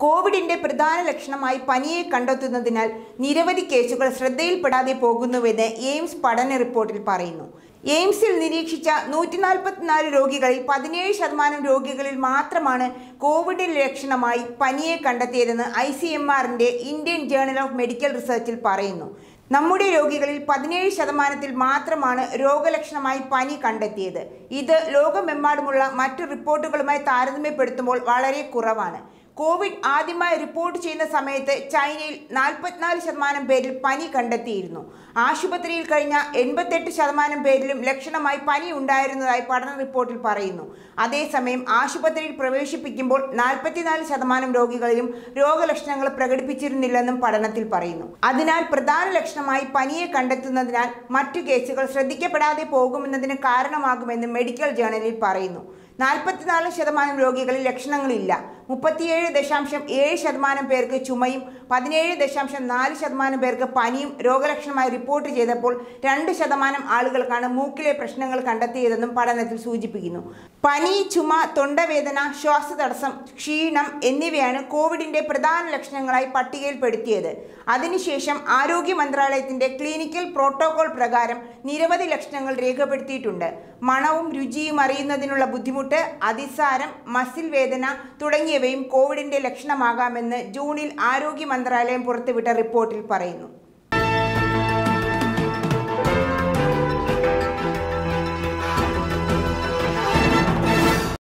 കോവിഡിന്റെ പ്രധാന ലക്ഷണമായി പനിയെ കണ്ടെത്തുന്നതിനാൽ നിരവധി കേസുകൾ ശ്രദ്ധയിൽപ്പെടാതെ പോകുന്നുവെന്ന് എയിംസ് പഠന റിപ്പോർട്ടിൽ പറയുന്നു എയിംസിൽ നിരീക്ഷിച്ച നൂറ്റി നാൽപ്പത്തിനാല് രോഗികളിൽ പതിനേഴ് ശതമാനം രോഗികളിൽ മാത്രമാണ് കോവിഡ് ലക്ഷണമായി പനിയെ കണ്ടെത്തിയതെന്ന് ഐ സി എം ആറിന്റെ ഇന്ത്യൻ ജേണൽ ഓഫ് മെഡിക്കൽ റിസർച്ചിൽ പറയുന്നു നമ്മുടെ രോഗികളിൽ പതിനേഴ് ശതമാനത്തിൽ മാത്രമാണ് രോഗലക്ഷണമായി പനി കണ്ടെത്തിയത് ഇത് ലോകമെമ്പാടുമുള്ള മറ്റു റിപ്പോർട്ടുകളുമായി താരതമ്യപ്പെടുത്തുമ്പോൾ വളരെ കുറവാണ് കോവിഡ് ആദ്യമായി റിപ്പോർട്ട് ചെയ്യുന്ന സമയത്ത് ചൈനയിൽ നാൽപ്പത്തിനാല് ശതമാനം പേരിൽ പനി കണ്ടെത്തിയിരുന്നു ആശുപത്രിയിൽ കഴിഞ്ഞ എൺപത്തെട്ട് ശതമാനം പേരിലും ലക്ഷണമായി പനി ഉണ്ടായിരുന്നതായി പഠന റിപ്പോർട്ടിൽ പറയുന്നു അതേസമയം ആശുപത്രിയിൽ പ്രവേശിപ്പിക്കുമ്പോൾ നാൽപ്പത്തിനാല് ശതമാനം രോഗികളിലും രോഗലക്ഷണങ്ങൾ പ്രകടിപ്പിച്ചിരുന്നില്ലെന്നും പഠനത്തിൽ പറയുന്നു അതിനാൽ പ്രധാന ലക്ഷണമായി പനിയെ കണ്ടെത്തുന്നതിനാൽ മറ്റു കേസുകൾ ശ്രദ്ധിക്കപ്പെടാതെ പോകുമെന്നതിന് കാരണമാകുമെന്ന് മെഡിക്കൽ ജേണലിൽ പറയുന്നു നാൽപ്പത്തിനാല് ശതമാനം രോഗികളിൽ ലക്ഷണങ്ങളില്ല മുപ്പത്തിയേഴ് ദശാംശം ഏഴ് ശതമാനം പേർക്ക് ചുമയും പതിനേഴ് ദശാംശം നാല് ശതമാനം പേർക്ക് പനിയും രോഗലക്ഷണമായി റിപ്പോർട്ട് ചെയ്തപ്പോൾ രണ്ട് ശതമാനം ആളുകൾക്കാണ് മൂക്കിലെ പ്രശ്നങ്ങൾ കണ്ടെത്തിയതെന്നും പഠനത്തിൽ സൂചിപ്പിക്കുന്നു പനി ചുമ തൊണ്ടവേദന ശ്വാസതടസ്സം ക്ഷീണം എന്നിവയാണ് കോവിഡിന്റെ പ്രധാന ലക്ഷണങ്ങളായി പട്ടികയിൽപ്പെടുത്തിയത് അതിനുശേഷം ആരോഗ്യ മന്ത്രാലയത്തിന്റെ ക്ലിനിക്കൽ പ്രോട്ടോകോൾ പ്രകാരം നിരവധി ലക്ഷണങ്ങൾ രേഖപ്പെടുത്തിയിട്ടുണ്ട് മണവും രുചിയും അറിയുന്നതിനുള്ള ബുദ്ധിമുട്ട് അതിസാരം മസിൽ വേദന തുടങ്ങിയവയും കോവിഡിന്റെ ലക്ഷണമാകാമെന്ന് ജൂണിൽ ആരോഗ്യ മന്ത്രാലയം പുറത്തുവിട്ട റിപ്പോർട്ടിൽ പറയുന്നു